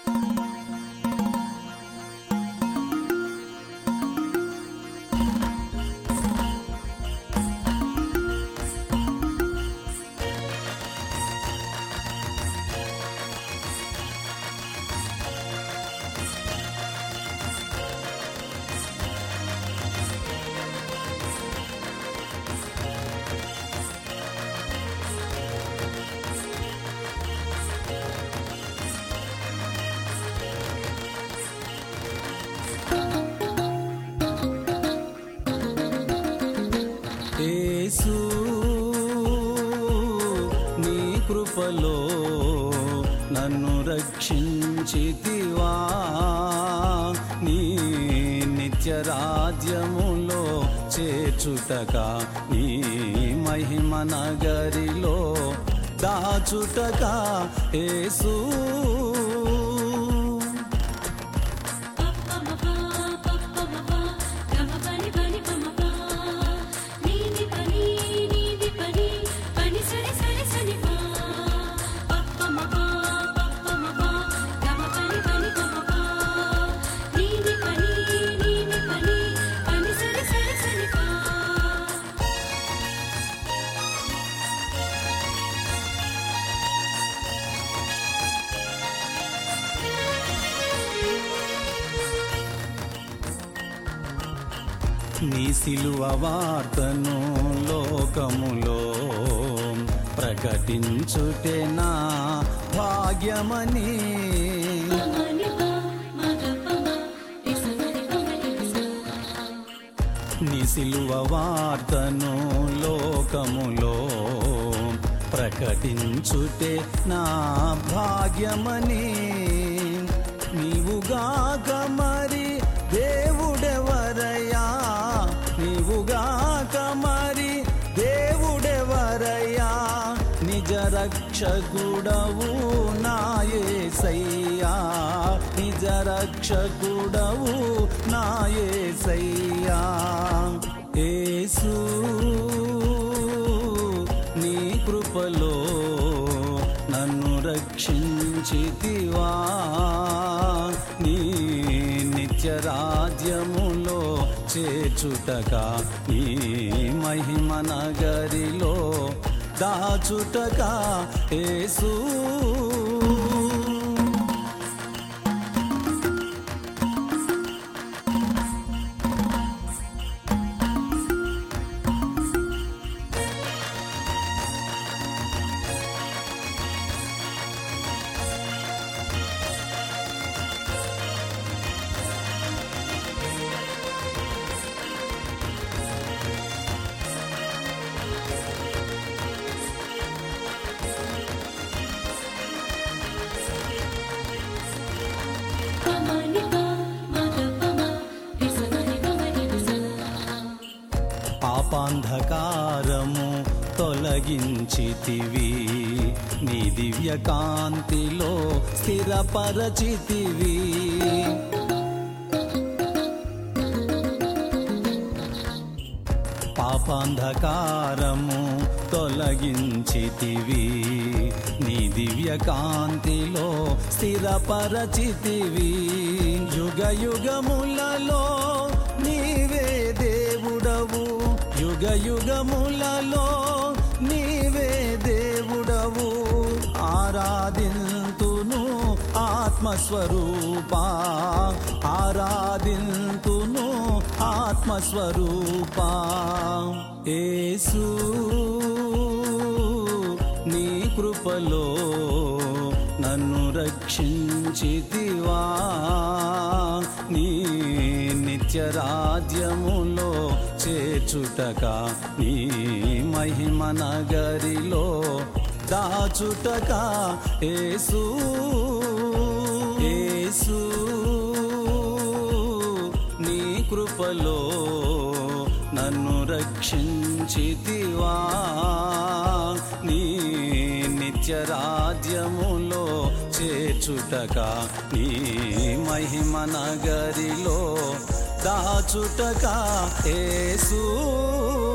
యేసు నీ కృపలో నన్ను రక్షించితివా నీ నిత్య రాజ్యములో చేర్చుటక నీ మహిమ నగరిలో దాచుటక యేసు పప్పమపా పప్పమపా గమపని పని పమపా నీది పని నీది పని పని సరి సరి సని పా పప్పమపా పప్పమపా గమపని పని పమపా నీది పని నీది పని పని సరి సరి సని పా నీ సిలువ వార్తను లోకములో ప్రకటించుటే నా భాగ్యమని పమనిపా మగపమా రిసమరి పమని రిసా నీ సిలువ వార్తను లోకములో ప్రకటించుటే నా భాగ్యమని నీవుగాక మరి దేవుడెవరయ్యా నీవుగాక మరి దేవుడెవరయ్యా నిజ రక్షకుడవు నాయసయ్యా నిజ రక్షకుడవు నాయసయ్యా యేసు నీ కృపలో నన్ను రక్షించితివా నీ నిత్య రాజ్యములో చేర్చుటక నీ మహిమ నగరిలో దాచుటక యేసు పమనిపా మగపమా రిసమరి పమని రిసా పాపాంధకారము తొలగించితివి నీ దివ్య కాంతిలో స్థిరపరచితివి పాపాంధకారము తొలగించితివి నీ దివ్య కాంతిలో స్థిరపరచితివి యుగ యుగములలో నీవే దేవుడవు యుగ యుగములలో నీవే దేవుడవు ఆరాధింతును ఆత్మస్వరూపా ఆరాధింతును ఆత్మస్వరూపా యేసు నీ కృపలో నన్ను రక్షించితివా నీ నిత్య రాజ్యములో చేర్చుటక నీ మహిమ నగరిలో దాచుటక యేసు యేసు నీ కృపలో నన్ను రక్షించితివా నీ నిత్య రాజ్యములో చేర్చుటక నీ మహిమ నగరిలో దాచుటక యేసు